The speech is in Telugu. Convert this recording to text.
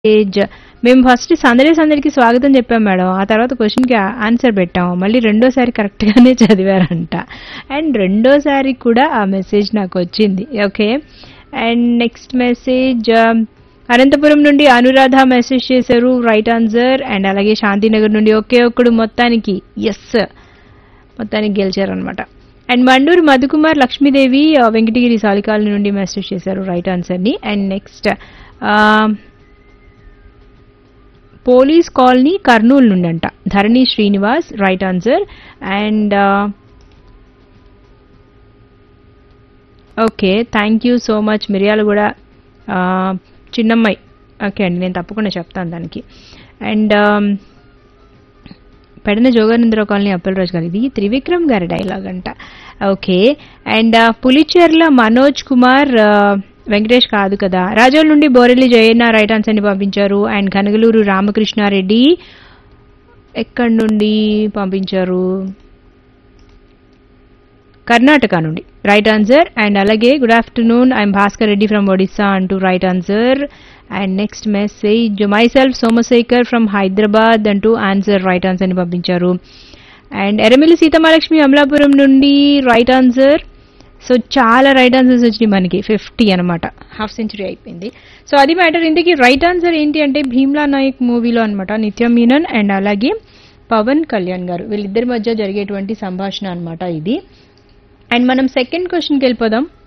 ఏజ్ మేము ఫస్ట్ సందడి సందడికి స్వాగతం చెప్పాం మేడం ఆ తర్వాత క్వశ్చన్కి ఆన్సర్ పెట్టాం మళ్ళీ రెండోసారి కరెక్ట్గానే చదివారంట అండ్ రెండోసారి కూడా ఆ మెసేజ్ నాకు వచ్చింది okay and next message Anantapuram నుండి అనురాధ మెసేజ్ చేశారు రైట్ ఆన్సర్ అండ్ అలాగే శాంతినగర్ నుండి ఒకే ఒక్కడు మొత్తానికి ఎస్ మొత్తానికి గెలిచారనమాట అండ్ మండూరు మధుకుమార్ లక్ష్మీదేవి ఆ, వెంకటగిరి సాలికాల నుండి మెసేజ్ చేశారు రైట్ ఆన్సర్ని and next police colony Kurnool నుండి అంట Dharani Srinivas right answer and okay thank you so much మిరియాలు కూడా ఆ, చిన్నమ్మాయి ఓకే అండి నేను తప్పకుండా చెప్తాను దానికి అండ్ పెడన జోగానందరావు కాలనీ అప్పలరాజు గారు ఇది త్రివిక్రమ్ గారి డైలాగ్ అంట ఓకే అండ్ పులిచెర్ల మనోజ్ కుమార్ ఆ, వెంకటేష్ కాదు కదా రాజోల్ నుండి బోరెల్లి జయన్న రైట్ ఆన్సర్ ని పంపించారు అండ్ కనగలూరు రామకృష్ణారెడ్డి ఎక్కడి నుండి పంపించారు కర్ణాటక నుండి రైట్ ఆన్సర్ అండ్ అలాగే good afternoon I'm Bhaskar Reddy from Odisha అంటూ right answer and next message myself Somashekar from Hyderabad అంటూ ఆన్సర్ రైట్ ఆన్సర్ ని పంపించారు అండ్ ఎరమిలి సీతమాలక్ష్మి అమలాపురం నుండి రైట్ ఆన్సర్ సో చాలా రైట్ ఆన్సర్స్ వచ్చినాయి మనకి ఫిఫ్టీ అనమాట హాఫ్ సెంచరీ అయిపోయింది సో అది మ్యాటర్ ఇందుకు రైట్ ఆన్సర్ ఏంటి అంటే భీమ్లా నాయక్ మూవీలో అనమాట నిత్యం మీనన్ అండ్ అలాగే పవన్ కళ్యాణ్ గారు వీళ్ళిద్దరి మధ్య జరిగేటువంటి సంభాషణ అనమాట ఇది అండ్ మనం సెకండ్ క్వశ్చన్కి వెళ్ళిపోదాం